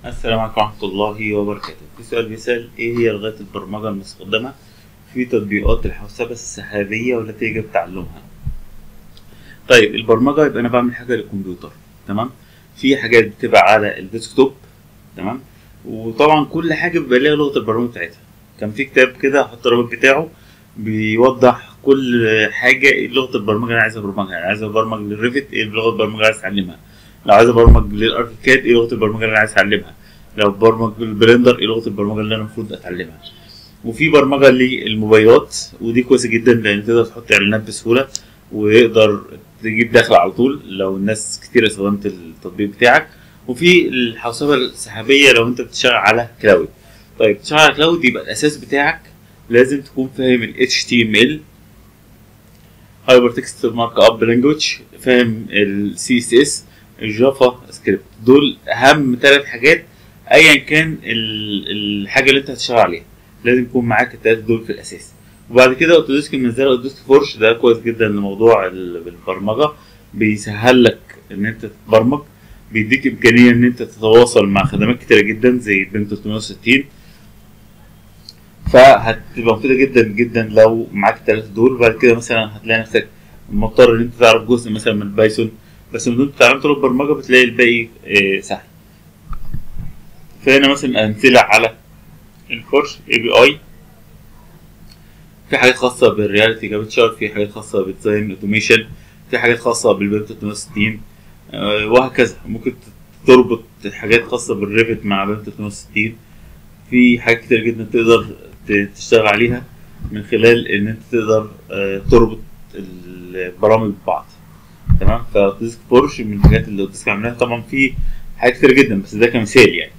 السلام عليكم ورحمة الله وبركاته في سؤال بيسأل ايه هي لغات البرمجة المستخدمة في تطبيقات الحوسبة السحابية والتي يجب تعلمها طيب البرمجة يبقى انا بعمل حاجة للكمبيوتر تمام في حاجات بتبقى على الديسكتوب تمام وطبعا كل حاجة بيبقى ليها لغة البرمجة بتاعتها كان في كتاب كده هحط الرابط بتاعه بيوضح كل حاجة ايه لغة البرمجة اللي انا عايز ابرمجها يعني عايز ابرمج للريفت ايه لغة البرمجة اللي عايز اتعلمها لو عايز ابرمج للاركيكاد ايه لغه البرمجه اللي انا عايز اتعلمها لو برمج بالبلندر ايه لغه البرمجه اللي انا المفروض اتعلمها وفي برمجه للموبايلات ودي كويسه جدا لان تقدر تحط اعلانات بسهوله ويقدر تجيب دخل على طول لو الناس كتير استخدمت التطبيق بتاعك وفي الحوسبه السحابيه لو انت بتشتغل على كلاود طيب تشتغل على كلاود يبقى الاساس بتاعك لازم تكون فاهم ال HTML هايبر تكست مارك اب لانجوج فاهم ال CSS الجافا سكريبت دول اهم ثلاث حاجات ايا كان ال- الحاجه اللي انت هتشتغل عليها لازم يكون معاك الثلاثه دول في الاساس وبعد كده اوتوديسك منزله اوتوديسك فورش ده كويس جدا لموضوع ال- البرمجه بيسهل لك ان انت تبرمج بيديك امكانيه ان انت تتواصل مع خدمات كتيره جدا زي بين 360 فهتبقى مفيده جدا جدا لو معاك الثلاثه دول وبعد كده مثلا هتلاقي نفسك مضطر ان انت تعرف جزء مثلا من البايثون بس من دون تعلمت لغه برمجه بتلاقي الباقي آه، سهل فهنا مثلا امثله على الفورش اي بي اي في حاجات خاصه بالرياليتي كابتشر في حاجات خاصه بالديزاين اوتوميشن في حاجات خاصه بالبيم 360 آه، وهكذا ممكن تربط حاجات خاصه بالريفت مع بيم 360 في حاجات كتير جدا تقدر ت- تشتغل عليها من خلال ان انت تقدر آه، تربط البرامج ببعض تمام فديسك بورش من الحاجات اللي ديسك عاملاها طبعا في حاجات كتير جدا بس ده كمثال يعني